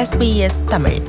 SBS Tamil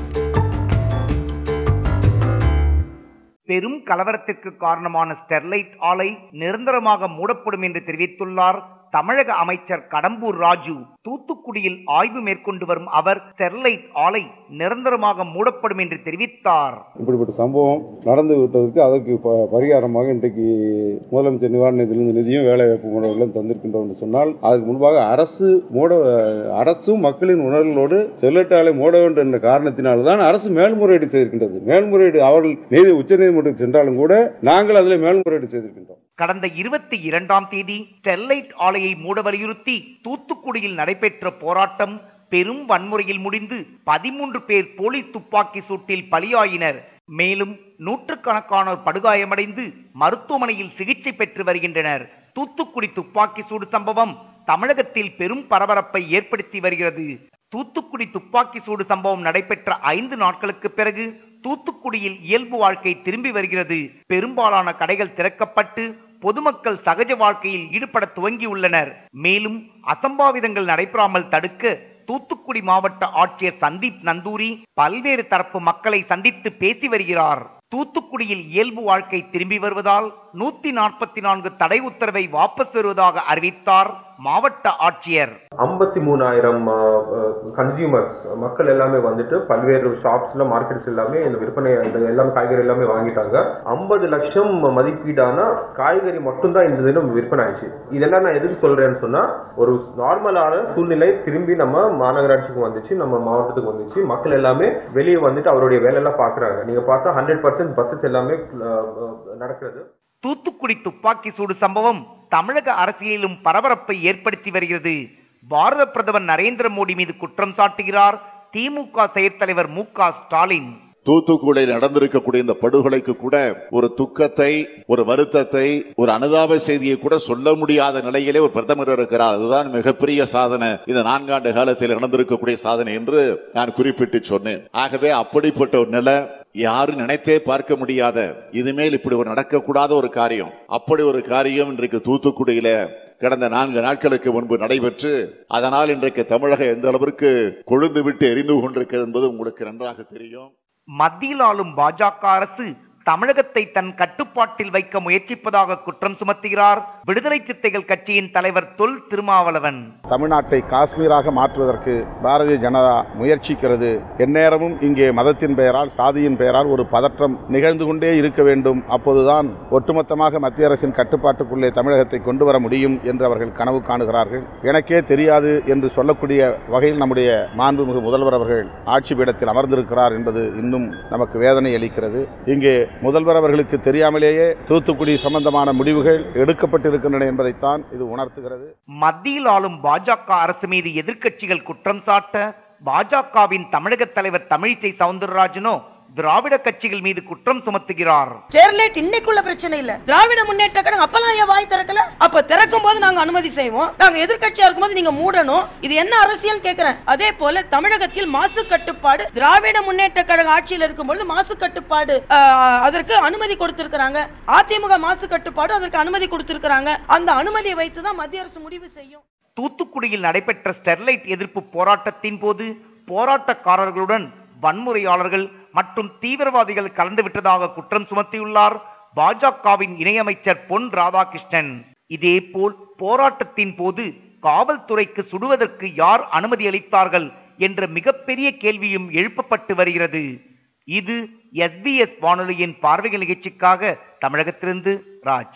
பெரும் கலவரத்திற்கு காரணமான Sterlite ஆலை நிரந்தரமாக மூடப்படும் என்று தெரிவித்துள்ளார் தமிழக அமைச்சர் கடம்பூர் ராஜு தூத்துக்குடியில் ஆய்வு மேற்கொண்டு வரும் அவர் ஸ்டெர்லைட் ஆலை நிரந்தரமாக மூடப்படும் என்று தெரிவித்தார் இப்படிப்பட்ட சம்பவம் நடந்து விட்டதற்கு அதற்கு ப- பரிகாரமாக இன்றைக்கு முதலமைச்சர் நிவாரண நிதியிலிருந்து நிதியும் வேலை வாய்ப்பு உணர்வுகளும் தந்திருக்கின்றோம் என்று சொன்னால் அதற்கு முன்பாக அரசு மூட அரசும் மக்களின் உணர்வுகளோடு செல்லட்டு ஆலை மூட வேண்டும் என்ற காரணத்தினால்தான் அரசு மேல்முறையீடு செய்திருக்கின்றது மேல்முறையீடு அவர்கள் நீதி உச்சநீதிமன்றத்துக்கு சென்றாலும் கூட நாங்கள் அதில் மேல்முறையீடு செய்திருக்கின்றோம் கடந்த இருபத்தி இரண்டாம் தேதி ஸ்டெர்லைட் ஆலையை மூட வலியுறுத்தி தூத்துக்குடியில் நடைபெற்ற போராட்டம் பெரும் வன்முறையில் முடிந்து பதிமூன்று பேர் போலீஸ் துப்பாக்கி சூட்டில் பலியாயினர் மேலும் நூற்றுக்கணக்கானோர் படுகாயமடைந்து மருத்துவமனையில் சிகிச்சை பெற்று வருகின்றனர் தூத்துக்குடி துப்பாக்கி சூடு சம்பவம் தமிழகத்தில் பெரும் பரபரப்பை ஏற்படுத்தி வருகிறது தூத்துக்குடி துப்பாக்கி சூடு சம்பவம் நடைபெற்ற ஐந்து நாட்களுக்கு பிறகு தூத்துக்குடியில் இயல்பு வாழ்க்கை திரும்பி வருகிறது பெரும்பாலான கடைகள் திறக்கப்பட்டு பொதுமக்கள் சகஜ வாழ்க்கையில் ஈடுபட துவங்கியுள்ளனர் மேலும் அசம்பாவிதங்கள் நடைபெறாமல் தடுக்க தூத்துக்குடி மாவட்ட ஆட்சியர் சந்தீப் நந்தூரி பல்வேறு தரப்பு மக்களை சந்தித்து பேசி வருகிறார் தூத்துக்குடியில் இயல்பு வாழ்க்கை திரும்பி வருவதால் நூத்தி நாற்பத்தி நான்கு தடை உத்தரவை வாபஸ் பெறுவதாக அறிவித்தார் மாவட்ட ஆட்சியர் ஐம்பத்தி மூணாயிரம் கன்சியூமர்ஸ் மக்கள் எல்லாமே வந்துட்டு பல்வேறு ஷாப்ஸ்ல மார்க்கெட்ஸ் எல்லாமே இந்த விற்பனை இந்த எல்லாமே காய்கறி எல்லாமே வாங்கிட்டாங்க ஐம்பது லட்சம் மதிப்பீடான காய்கறி மட்டும்தான் இந்த தினம் விற்பனை ஆயிடுச்சு இதெல்லாம் நான் எதுக்கு சொல்றேன்னு சொன்னா ஒரு நார்மலான சூழ்நிலை திரும்பி நம்ம மாநகராட்சிக்கு வந்துச்சு நம்ம மாவட்டத்துக்கு வந்துச்சு மக்கள் எல்லாமே வெளியே வந்துட்டு அவருடைய வேலையெல்லாம் பாக்குறாங்க நீங்க பார்த்தா ஹண்ட்ரட் பர்சன்ட் பஸ்ஸஸ் எல்லாமே அஹ், அஹ், நடக்கிறது தூத்துக்குடி துப்பாக்கி சூடு சம்பவம் தமிழக அரசியலிலும் பரபரப்பை ஏற்படுத்தி வருகிறது பாரத பிரதமர் நரேந்திர மோடி மீது குற்றம் சாட்டுகிறார் திமுக செயற்தலைவர் மு க ஸ்டாலின் தூத்துக்குடியில் நடந்திருக்கக்கூடிய இந்த படுகொலைக்கு கூட ஒரு துக்கத்தை ஒரு வருத்தத்தை ஒரு அனுதாப செய்தியை கூட சொல்ல முடியாத நிலையிலே ஒரு பிரதமர் இருக்கிறார் அதுதான் மிகப்பெரிய சாதனை இந்த நான்காண்டு காலத்தில் நடந்திருக்கக்கூடிய சாதனை என்று நான் குறிப்பிட்டு சொன்னேன் ஆகவே அப்படிப்பட்ட ஒரு நிலை யாரும் நினைத்தே பார்க்க முடியாத இதுமேல் இப்படி ஒரு நடக்கக்கூடாத ஒரு காரியம் அப்படி ஒரு காரியம் இன்றைக்கு தூத்துக்குடியில கடந்த நான்கு நாட்களுக்கு முன்பு நடைபெற்று அதனால் இன்றைக்கு தமிழகம் எந்த அளவிற்கு கொழுந்து விட்டு எரிந்து கொண்டிருக்கிறது என்பது உங்களுக்கு நன்றாக தெரியும் மத்தியில் ஆளும் பாஜக அரசு தமிழகத்தை தன் கட்டுப்பாட்டில் வைக்க முயற்சிப்பதாக குற்றம் சுமத்துகிறார் விடுதலை சித்தைகள் கட்சியின் தலைவர் தொல் திருமாவளவன் தமிழ்நாட்டை காஷ்மீராக மாற்றுவதற்கு பாரதிய ஜனதா முயற்சிக்கிறது எந்நேரமும் இங்கே மதத்தின் பெயரால் சாதியின் பெயரால் ஒரு பதற்றம் நிகழ்ந்து கொண்டே இருக்க வேண்டும் அப்போதுதான் ஒட்டுமொத்தமாக மத்திய அரசின் கட்டுப்பாட்டுக்குள்ளே தமிழகத்தை கொண்டு வர முடியும் என்று அவர்கள் கனவு காணுகிறார்கள் எனக்கே தெரியாது என்று சொல்லக்கூடிய வகையில் நம்முடைய மாண்புமிகு முதல்வர் அவர்கள் ஆட்சி பீடத்தில் அமர்ந்திருக்கிறார் என்பது இன்னும் நமக்கு வேதனை அளிக்கிறது இங்கே முதல்வர் அவர்களுக்கு தெரியாமலேயே தூத்துக்குடி சம்பந்தமான முடிவுகள் எடுக்கப்பட்டிருக்கின்றன என்பதைத்தான் இது உணர்த்துகிறது மத்தியில் ஆளும் பாஜக அரசு மீது எதிர்க்கட்சிகள் குற்றம் சாட்ட பாஜகவின் தமிழக தலைவர் தமிழிசை சவுந்தரராஜனோ திராவிட கட்சிகள் மீது குற்றம் சுமத்துகிறார் ஸ்டெர்லைட் இன்னைக்குள்ள பிரச்சனை இல்ல திராவிட முன்னேற்ற கழகம் அப்பெல்லாம் ஏன் வாய் திறக்கல அப்ப திறக்கும் போது நாங்க அனுமதி செய்வோம் நாங்க எதிர்க்கட்சியா இருக்கும்போது நீங்க மூடணும் இது என்ன அரசியல் கேக்குறேன் அதே போல தமிழகத்தில் மாசு கட்டுப்பாடு திராவிட முன்னேற்ற கழக ஆட்சியில் இருக்கும்போது மாசு கட்டுப்பாடு ஆஹ், அதற்கு அனுமதி கொடுத்திருக்கிறாங்க அதிமுக மாசு கட்டுப்பாடு அதற்கு அனுமதி கொடுத்திருக்கிறாங்க அந்த அனுமதியை வைத்து தான் மத்திய அரசு முடிவு செய்யும் தூத்துக்குடியில் நடைபெற்ற ஸ்டெர்லைட் எதிர்ப்பு போராட்டத்தின் போது போராட்டக்காரர்களுடன் வன்முறையாளர்கள் மற்றும் தீவிரவாதிகள் கலந்துவிட்டதாக குற்றம் சுமத்தியுள்ளார் பாஜகவின் இணையமைச்சர் பொன் ராதாகிருஷ்ணன் இதேபோல் போராட்டத்தின் போது காவல்துறைக்கு சுடுவதற்கு யார் அனுமதி அளித்தார்கள் என்ற மிகப்பெரிய கேள்வியும் எழுப்பப்பட்டு வருகிறது இது எஸ்பிஎஸ் வானொலியின் பார்வைகள் நிகழ்ச்சிக்காக தமிழகத்திலிருந்து ராஜ்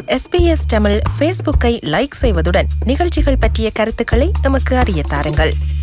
எஸ்பிஎஸ் தமிழ் ஃபேஸ்புக்கை லைக் செய்வதுடன் நிகழ்ச்சிகள் பற்றிய கருத்துக்களை எமக்கு அறிய தாருங்கள்